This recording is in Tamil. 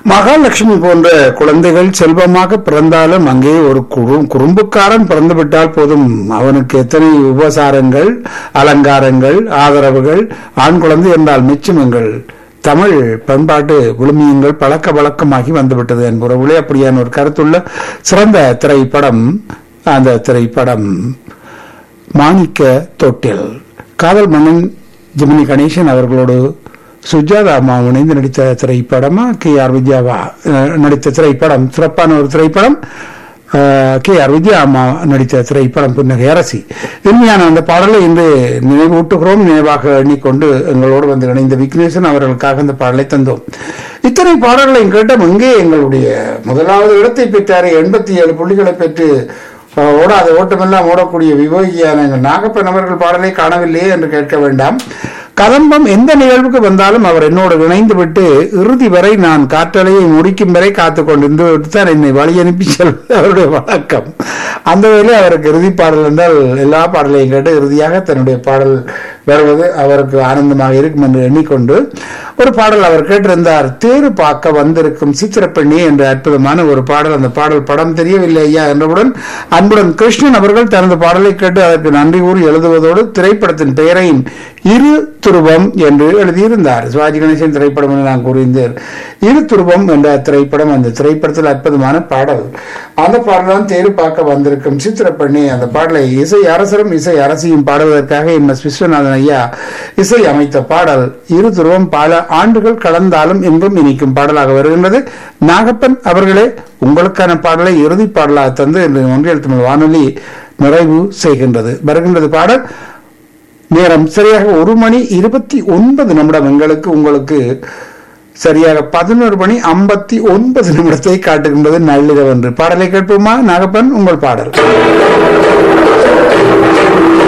மகாலட்சுமி போன்ற குழந்தைகள் செல்வமாக பிறந்தாலும் அங்கே ஒரு குறு- குறும்புக்காரன் பிறந்து விட்டால் போதும் அவனுக்கு எத்தனை உபசாரங்கள் அலங்காரங்கள் ஆதரவுகள் ஆண் குழந்தை என்றால் மிச்சம் எங்கள் தமிழ் பண்பாட்டு விழுமியங்கள் பழக்க வழக்கமாகி வந்துவிட்டது என்பவர்களே அப்படியான ஒரு கருத்துள்ள சிறந்த திரைப்படம் அந்த திரைப்படம் மாணிக்க தொட்டில் காதல் மன்னன் ஜெமினி கணேசன் அவர்களோடு சுஜாதா அம்மா இணைந்து நடித்த திரைப்படமா கே ஆர் வித்யாவா அஹ், நடித்த திரைப்படம் சிறப்பான ஒரு திரைப்படம் கே ஆர் வித்யா அம்மா நடித்த திரைப்படம் புன்னகை அரசி இனிமையான அந்த பாடலை இன்று நினைவூட்டுகிறோம் நினைவாக எண்ணிக்கொண்டு எங்களோடு வந்து இணைந்த விக்னேசன் அவர்களுக்காக இந்த பாடலை தந்தோம் இத்தனை பாடல்களை கேட்டோம் எங்கே எங்களுடைய முதலாவது இடத்தை பெற்றார் எண்பத்தி ஏழு புள்ளிகளை பெற்று அஹ், ஓடாத ஓட்டமெல்லாம் ஓடக்கூடிய விவேகியான எங்கள் நாகப்பன் அவர்கள் பாடலை காணவில்லையே என்று கேட்க வேண்டாம் கதம்பம் எந்த நிகழ்வுக்கு வந்தாலும் அவர் என்னோடு இணைந்து விட்டு இறுதி வரை நான் காற்றலையை முடிக்கும் வரை காத்து கொண்டிருந்து தான் என்னை வழி அனுப்பி செல்வது அவருடைய வழக்கம் அந்த வேலை அவருக்கு இறுதி பாடல் என்றால் எல்லா பாடலையும் கேட்டு இறுதியாக தன்னுடைய பாடல் வருவது அவருக்கு ஆனந்தமாக இருக்கும் என்று எண்ணிக்கொண்டு ஒரு பாடல் அவர் கேட்டிருந்தார் தேறு பார்க்க வந்திருக்கும் சித்திரப்பெண்ணி என்ற அற்புதமான ஒரு பாடல் அந்த பாடல் படம் தெரியவில்லை ஐயா என்றவுடன் அன்புடன் கிருஷ்ணன் அவர்கள் தனது பாடலை கேட்டு அதற்கு நன்றி கூறி எழுதுவதோடு திரைப்படத்தின் பெயரையும் இரு துருவம் என்று எழுதியிருந்தார் சிவாஜி கணேசன் திரைப்படம் என்று நான் கூறியிருந்தேன் இரு துருவம் என்ற திரைப்படம் அந்த திரைப்படத்தில் அற்புதமான பாடல் அந்த பாடல் தான் தேறு பார்க்க வந்திருக்கும் சித்திரப்பெண்ணி அந்த பாடலை இசை அரசரும் இசை அரசியும் பாடுவதற்காக எம் எஸ் விஸ்வநாதன் ஐயா இசை அமைத்த பாடல் இரு துருவம் பல ஆண்டுகள் கடந்தாலும் இன்றும் இனிக்கும் பாடலாக வருகின்றது நாகப்பன் அவர்களே உங்களுக்கான பாடலை இறுதி பாடலாக தந்து இன்று ஒன்றியல் தமிழ் வானொலி நிறைவு செய்கின்றது வருகின்றது பாடல் நேரம் சரியாக ஒரு மணி இருபத்தி ஒன்பது நிமிடம் எங்களுக்கு உங்களுக்கு சரியாக பதினோரு மணி ஐம்பத்தி ஒன்பது நிமிடத்தை காட்டுகின்றது நள்ளிரவு என்று பாடலை கேட்போமா நாகப்பன் உங்கள் பாடல்